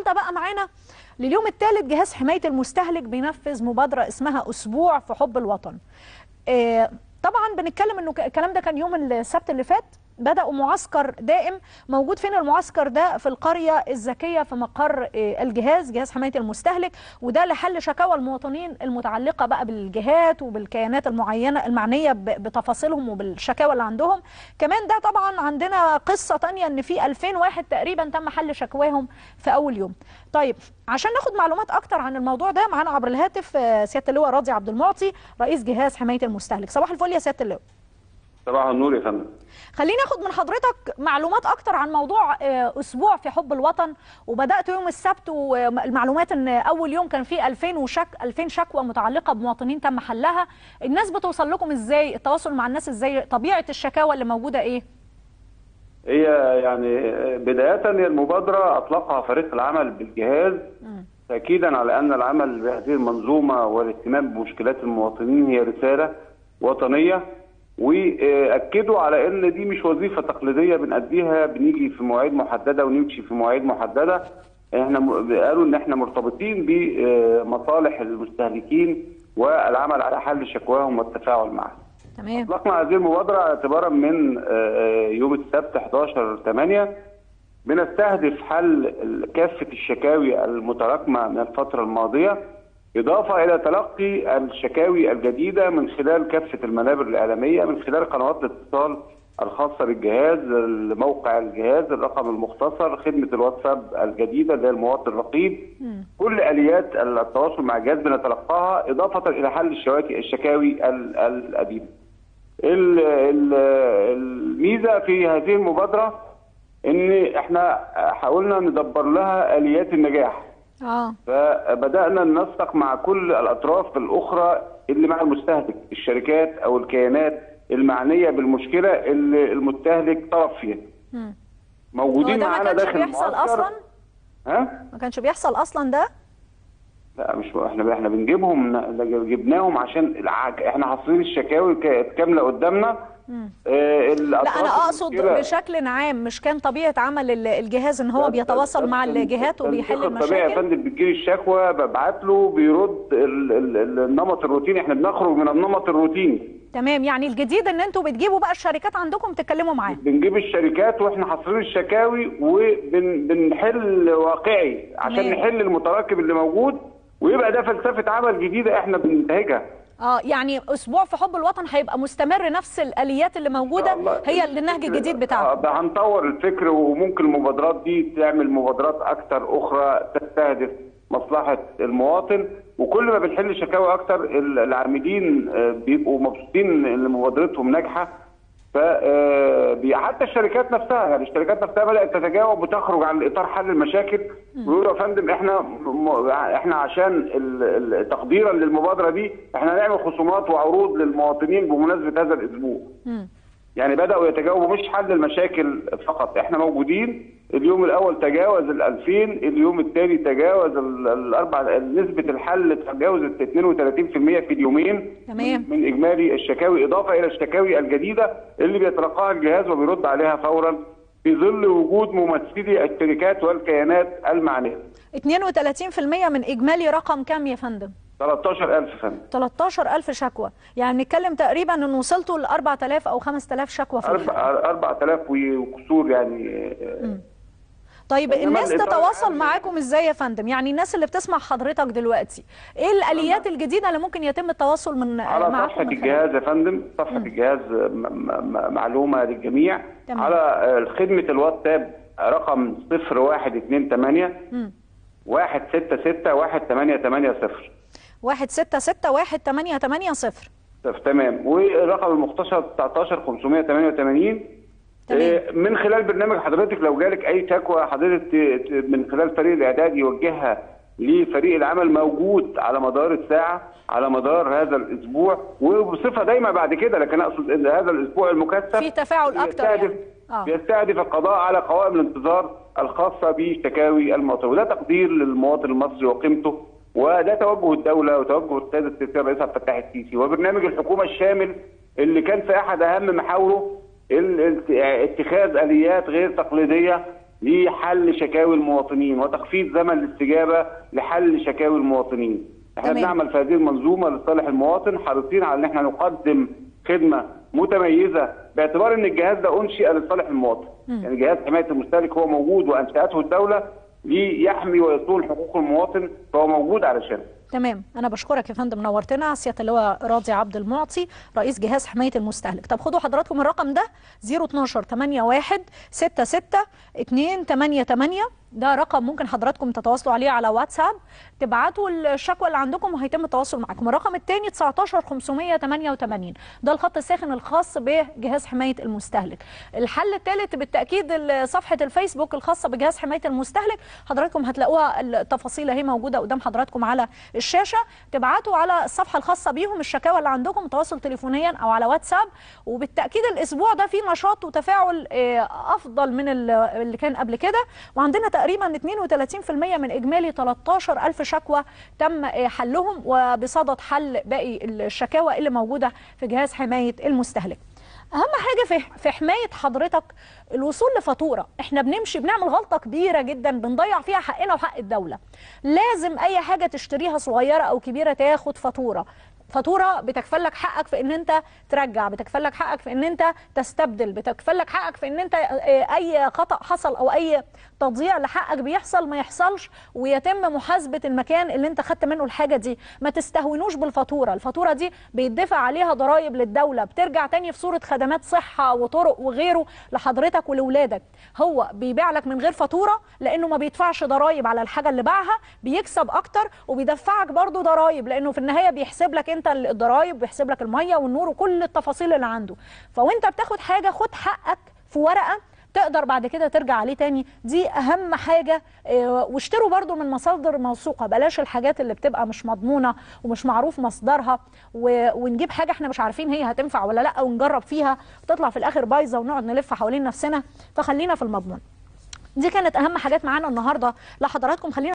النهارده بقى معانا لليوم الثالث جهاز حمايه المستهلك بينفذ مبادره اسمها اسبوع في حب الوطن. آه، طبعا بنتكلم انه ك- الكلام ده كان يوم السبت اللي فات بدأوا معسكر دائم موجود فين المعسكر ده في القرية الذكية في مقر آه، الجهاز جهاز حماية المستهلك وده لحل شكاوى المواطنين المتعلقة بقى بالجهات وبالكيانات المعينة المعنية ب- بتفاصيلهم وبالشكاوى اللي عندهم كمان ده طبعا عندنا قصة تانية ان في 2000 واحد تقريبا تم حل شكواهم في اول يوم طيب عشان ناخد معلومات اكتر عن الموضوع ده معانا عبر الهاتف آه، سيادة اللواء راضي عبد المعطي رئيس جهاز حماية المستهلك صباح الفل يا سيادة اللواء صباح النور يا فندم خليني اخد من حضرتك معلومات اكتر عن موضوع آه، اسبوع في حب الوطن وبدات يوم السبت والمعلومات ان اول يوم كان فيه 2000 وشك 2000 شكوى متعلقه بمواطنين تم حلها الناس بتوصل لكم ازاي التواصل مع الناس ازاي طبيعه الشكاوى اللي موجوده ايه هي يعني بداية هي المبادرة أطلقها فريق العمل بالجهاز تأكيدا على أن العمل بهذه المنظومة والاهتمام بمشكلات المواطنين هي رسالة وطنية وأكدوا على أن دي مش وظيفة تقليدية بنأديها بنيجي في مواعيد محددة ونمشي في مواعيد محددة احنا م- قالوا ان احنا مرتبطين بمصالح المستهلكين والعمل على حل شكواهم والتفاعل معها. تمام اطلقنا هذه المبادره اعتبارا من آه، يوم السبت 11 8 بنستهدف حل ال- كافه الشكاوي المتراكمه من الفتره الماضيه اضافه الى تلقي الشكاوي الجديده من خلال كافه المنابر الاعلاميه من خلال قنوات الاتصال الخاصه بالجهاز موقع الجهاز الرقم المختصر خدمه الواتساب الجديده اللي هي المواطن الرقيب كل اليات التواصل مع الجهاز بنتلقاها اضافه الى حل الشواكي الشكاوي ال- القديمه ال- ال- الميزه في هذه المبادره ان احنا حاولنا ندبر لها اليات النجاح اه فبدانا ننسق مع كل الاطراف الاخرى اللي مع المستهلك الشركات او الكيانات المعنيه بالمشكله اللي المستهلك طرف فيها مم. هو موجودين ده ما معانا كانش داخل بيحصل المعسكر. اصلا ها ما كانش بيحصل اصلا ده لا مش احنا احنا بنجيبهم ن- جبناهم عشان الع- احنا حاصرين الشكاوي ك- كامله قدامنا آه لا انا اقصد بشكل عام مش كان طبيعه عمل ال- الجهاز ان هو بيتواصل مع الجهات وبيحل طبيعي يا المشاكل فندم بتجيلي الشكوى ببعت له بيرد ال- ال- ال- النمط الروتيني احنا بنخرج من النمط الروتيني تمام يعني الجديد ان انتوا بتجيبوا بقى الشركات عندكم تتكلموا معاها بنجيب الشركات واحنا حاصرين الشكاوي وبنحل واقعي عشان تمام. نحل المتراكب اللي موجود ويبقى ده فلسفه عمل جديده احنا بننتهجها اه يعني اسبوع في حب الوطن هيبقى مستمر نفس الاليات اللي موجوده الله. هي اللي النهج الجديد بتاعكم آه، ده هنطور الفكر وممكن المبادرات دي تعمل مبادرات اكتر اخرى تستهدف مصلحه المواطن وكل ما بنحل شكاوى اكتر ال- العاملين آه، بيبقوا مبسوطين ان مبادرتهم ناجحه ف آه، بي- حتى الشركات نفسها يعني الشركات نفسها بدات تتجاوب وتخرج عن اطار حل المشاكل ويقولوا يا فندم احنا م- احنا عشان ال- ال- تقديرا للمبادره دي احنا هنعمل خصومات وعروض للمواطنين بمناسبه هذا الاسبوع. يعني بدأوا يتجاوبوا مش حل المشاكل فقط احنا موجودين اليوم الاول تجاوز ال 2000 اليوم الثاني تجاوز ال- الاربع نسبه الحل تجاوزت 32% في اليومين تمام. من اجمالي الشكاوي اضافه الى الشكاوي الجديده اللي بيتلقاها الجهاز وبيرد عليها فورا في ظل وجود ممثلي الشركات والكيانات المعنيه 32% من اجمالي رقم كام يا فندم 13000 فندم 13000 شكوى يعني نتكلم تقريبا ان وصلتوا ل 4000 او 5000 شكوى في الحال. 4000 وكسور يعني طيب إنما الناس الإطار تتواصل العام- معاكم ازاي يا فندم يعني الناس اللي بتسمع حضرتك دلوقتي ايه الاليات الجديده اللي ممكن يتم التواصل من على معاكم صفحة من الجهاز يا فندم صفحة الجهاز م- م- معلومة للجميع تمام. على آه، خدمة الواتساب رقم 0128 166 1880 166 1880 تمام والرقم المختصر 19 588 تمام. آه، من خلال برنامج حضرتك لو جالك اي شكوى حضرتك ت- ت- من خلال فريق الاعداد يوجهها لفريق العمل موجود على مدار الساعه على مدار هذا الاسبوع وبصفه دايمه بعد كده لكن اقصد ان هذا الاسبوع المكثف في تفاعل أكتر يعني. بيستهدف آه. بيستهدف القضاء على قوائم الانتظار الخاصه بشكاوي المواطن وده تقدير للمواطن المصري وقيمته وده توجه الدوله وتوجه السيد السيسي الرئيس عبد الفتاح السيسي وبرنامج الحكومه الشامل اللي كان في احد اهم محاوره ال- ال- اتخاذ اليات غير تقليديه لحل شكاوي المواطنين وتخفيض زمن الاستجابه لحل شكاوي المواطنين. احنا تمام. بنعمل في هذه المنظومه لصالح المواطن حريصين على ان احنا نقدم خدمه متميزه باعتبار ان الجهاز ده انشئ لصالح المواطن. يعني جهاز حمايه المستهلك هو موجود وانشاته الدوله ليحمي ويصون حقوق المواطن فهو موجود علشان تمام انا بشكرك يا فندم نورتنا سياده اللواء راضي عبد المعطي رئيس جهاز حمايه المستهلك طب خدوا حضراتكم الرقم ده 012 81 66 288 ده رقم ممكن حضراتكم تتواصلوا عليه على واتساب تبعتوا الشكوى اللي عندكم وهيتم التواصل معكم الرقم الثاني 19 588 ده الخط الساخن الخاص بجهاز حمايه المستهلك الحل الثالث بالتاكيد صفحه الفيسبوك الخاصه بجهاز حمايه المستهلك حضراتكم هتلاقوها التفاصيل اهي موجوده قدام حضراتكم على الشاشه تبعتوا على الصفحه الخاصه بيهم الشكاوى اللي عندكم تواصل تليفونيا او على واتساب وبالتاكيد الاسبوع ده فيه نشاط وتفاعل آه، افضل من ال- اللي كان قبل كده وعندنا تقريبا 32% من اجمالي 13000 شكوى تم آه، حلهم وبصدد حل باقي الشكاوى اللي موجوده في جهاز حمايه المستهلك اهم حاجه في في حمايه حضرتك الوصول لفاتوره احنا بنمشي بنعمل غلطه كبيره جدا بنضيع فيها حقنا وحق الدوله لازم اي حاجه تشتريها صغيره او كبيره تاخد فاتوره فاتوره بتكفل لك حقك في ان انت ترجع بتكفل لك حقك في ان انت تستبدل بتكفل لك حقك في ان انت آه، اي خطا حصل او اي تضييع لحقك بيحصل ما يحصلش ويتم محاسبه المكان اللي انت خدت منه الحاجه دي ما تستهونوش بالفاتوره الفاتوره دي بيدفع عليها ضرائب للدوله بترجع تاني في صوره خدمات صحه وطرق وغيره لحضرتك ولولادك هو بيبيع لك من غير فاتوره لانه ما بيدفعش ضرائب على الحاجه اللي باعها بيكسب اكتر وبيدفعك برضو ضرائب لانه في النهايه بيحسب لك انت الضرائب بيحسب لك الميه والنور وكل التفاصيل اللي عنده فوانت بتاخد حاجه خد حقك في ورقه تقدر بعد كده ترجع عليه تاني دي اهم حاجه آه، واشتروا برضو من مصادر موثوقه بلاش الحاجات اللي بتبقى مش مضمونه ومش معروف مصدرها و- ونجيب حاجه احنا مش عارفين هي هتنفع ولا لا ونجرب فيها وتطلع في الاخر بايظه ونقعد نلف حوالين نفسنا فخلينا في المضمون دي كانت اهم حاجات معانا النهارده لحضراتكم خلينا